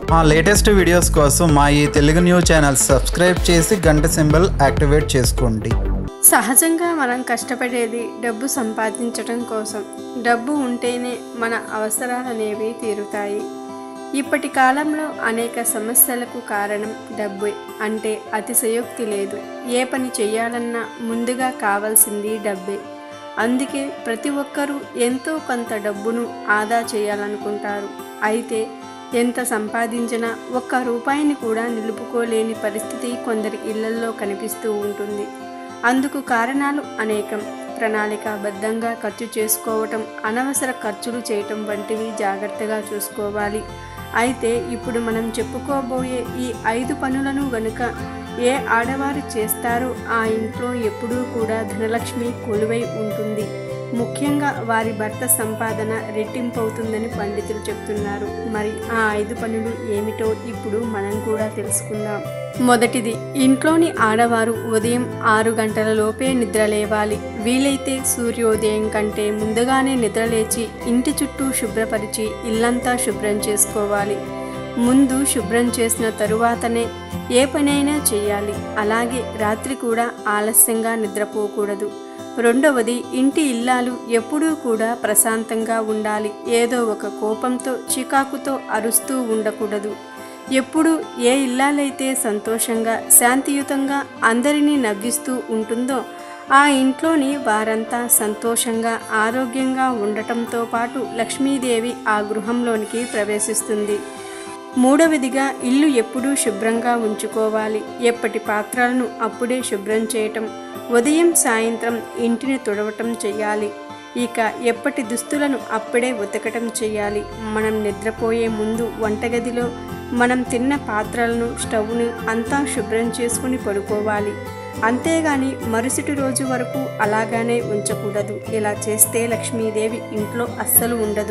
మా latest videos కోసం మా ఈ తెలుగు న్యూస్ ఛానల్ సబ్స్క్రైబ్ చేసి గంట సింబల్ యాక్టివేట్ చేసుకోండి సహజంగా మనం కష్టపడేది డబ్బు సంపాదించడం కోసం డబ్బు ఉంటేనే మన అవసరాలు అనేవి తీరుతాయి ఇప్పటి కాలంలో అనేక సమస్యలకు కారణం డబ్బే అంటే అతిశయోక్తి లేదు ఏ పని చేయాలన్నా ముందుగా కావాల్సింది డబ్బే అందుకే ప్రతి ఒక్కరూ ఎంతో కొంత డబ్బును ఆదా చేయాలనుకుంటారు అయితే ఎంత సంపాదించినా ఒక్క రూపాయిని కూడా నిలుపుకోలేని పరిస్థితి కొందరి ఇళ్లల్లో కనిపిస్తూ ఉంటుంది అందుకు కారణాలు అనేకం ప్రణాళికాబద్ధంగా ఖర్చు చేసుకోవటం అనవసర ఖర్చులు చేయటం వంటివి జాగ్రత్తగా చూసుకోవాలి అయితే ఇప్పుడు మనం చెప్పుకోబోయే ఈ ఐదు పనులను గనుక ఏ ఆడవారు చేస్తారో ఆ ఇంట్లో ఎప్పుడూ కూడా ధనలక్ష్మి కొలువై ఉంటుంది ముఖ్యంగా వారి భర్త సంపాదన రెట్టింపవుతుందని పండితులు చెప్తున్నారు మరి ఆ ఐదు పనులు ఏమిటో ఇప్పుడు మనం కూడా తెలుసుకుందాం మొదటిది ఇంట్లోని ఆడవారు ఉదయం ఆరు గంటల లోపే నిద్రలేవాలి వీలైతే సూర్యోదయం కంటే ముందుగానే నిద్రలేచి ఇంటి చుట్టూ శుభ్రపరిచి ఇల్లంతా శుభ్రం చేసుకోవాలి ముందు శుభ్రం చేసిన తరువాతనే ఏ పనైనా చేయాలి అలాగే రాత్రి కూడా ఆలస్యంగా నిద్రపోకూడదు రెండవది ఇంటి ఇల్లాలు ఎప్పుడూ కూడా ప్రశాంతంగా ఉండాలి ఏదో ఒక కోపంతో చికాకుతో అరుస్తూ ఉండకూడదు ఎప్పుడు ఏ ఇల్లాలైతే సంతోషంగా శాంతియుతంగా అందరినీ నవ్విస్తూ ఉంటుందో ఆ ఇంట్లోని వారంతా సంతోషంగా ఆరోగ్యంగా ఉండటంతో పాటు లక్ష్మీదేవి ఆ గృహంలోనికి ప్రవేశిస్తుంది మూడవదిగా ఇల్లు ఎప్పుడూ శుభ్రంగా ఉంచుకోవాలి ఎప్పటి పాత్రలను అప్పుడే శుభ్రం చేయటం ఉదయం సాయంత్రం ఇంటిని తుడవటం చేయాలి ఇక ఎప్పటి దుస్తులను అప్పుడే ఉతకటం చేయాలి మనం నిద్రపోయే ముందు వంటగదిలో మనం తిన్న పాత్రలను స్టవ్ను అంతా శుభ్రం చేసుకుని పడుకోవాలి అంతేగాని మరుసటి రోజు వరకు అలాగానే ఉంచకూడదు ఇలా చేస్తే లక్ష్మీదేవి ఇంట్లో అస్సలు ఉండదు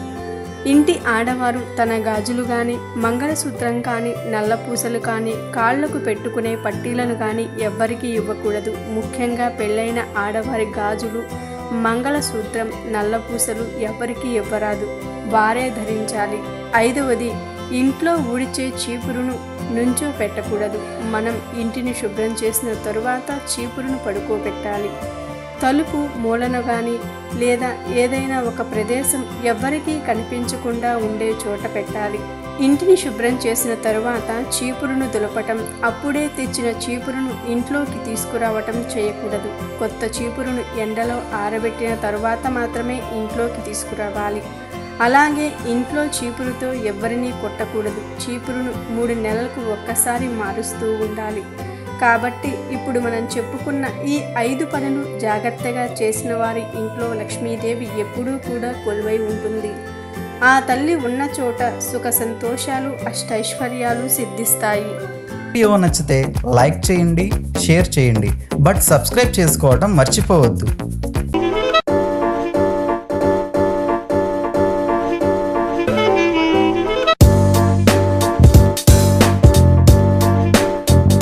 ఇంటి ఆడవారు తన గాజులు కానీ మంగళసూత్రం కానీ నల్లపూసలు కానీ కాళ్లకు పెట్టుకునే పట్టీలను కానీ ఎవ్వరికీ ఇవ్వకూడదు ముఖ్యంగా పెళ్ళైన ఆడవారి గాజులు మంగళసూత్రం నల్లపూసలు ఎవ్వరికీ ఇవ్వరాదు వారే ధరించాలి ఐదవది ఇంట్లో ఊడిచే చీపురును నుంచో పెట్టకూడదు మనం ఇంటిని శుభ్రం చేసిన తరువాత చీపురును పడుకోబెట్టాలి తలుపు మూలను కానీ లేదా ఏదైనా ఒక ప్రదేశం ఎవ్వరికీ కనిపించకుండా ఉండే చోట పెట్టాలి ఇంటిని శుభ్రం చేసిన తరువాత చీపురును దులపటం అప్పుడే తెచ్చిన చీపురును ఇంట్లోకి తీసుకురావటం చేయకూడదు కొత్త చీపురును ఎండలో ఆరబెట్టిన తరువాత మాత్రమే ఇంట్లోకి తీసుకురావాలి అలాగే ఇంట్లో చీపురుతో ఎవ్వరినీ కొట్టకూడదు చీపురును మూడు నెలలకు ఒక్కసారి మారుస్తూ ఉండాలి కాబట్టి ఇప్పుడు మనం చెప్పుకున్న ఈ ఐదు పనులు జాగ్రత్తగా చేసిన వారి ఇంట్లో లక్ష్మీదేవి ఎప్పుడూ కూడా కొలువై ఉంటుంది ఆ తల్లి ఉన్న చోట సుఖ సంతోషాలు అష్టైశ్వర్యాలు సిద్ధిస్తాయి వీడియో నచ్చితే లైక్ చేయండి షేర్ చేయండి బట్ సబ్స్క్రైబ్ చేసుకోవడం మర్చిపోవద్దు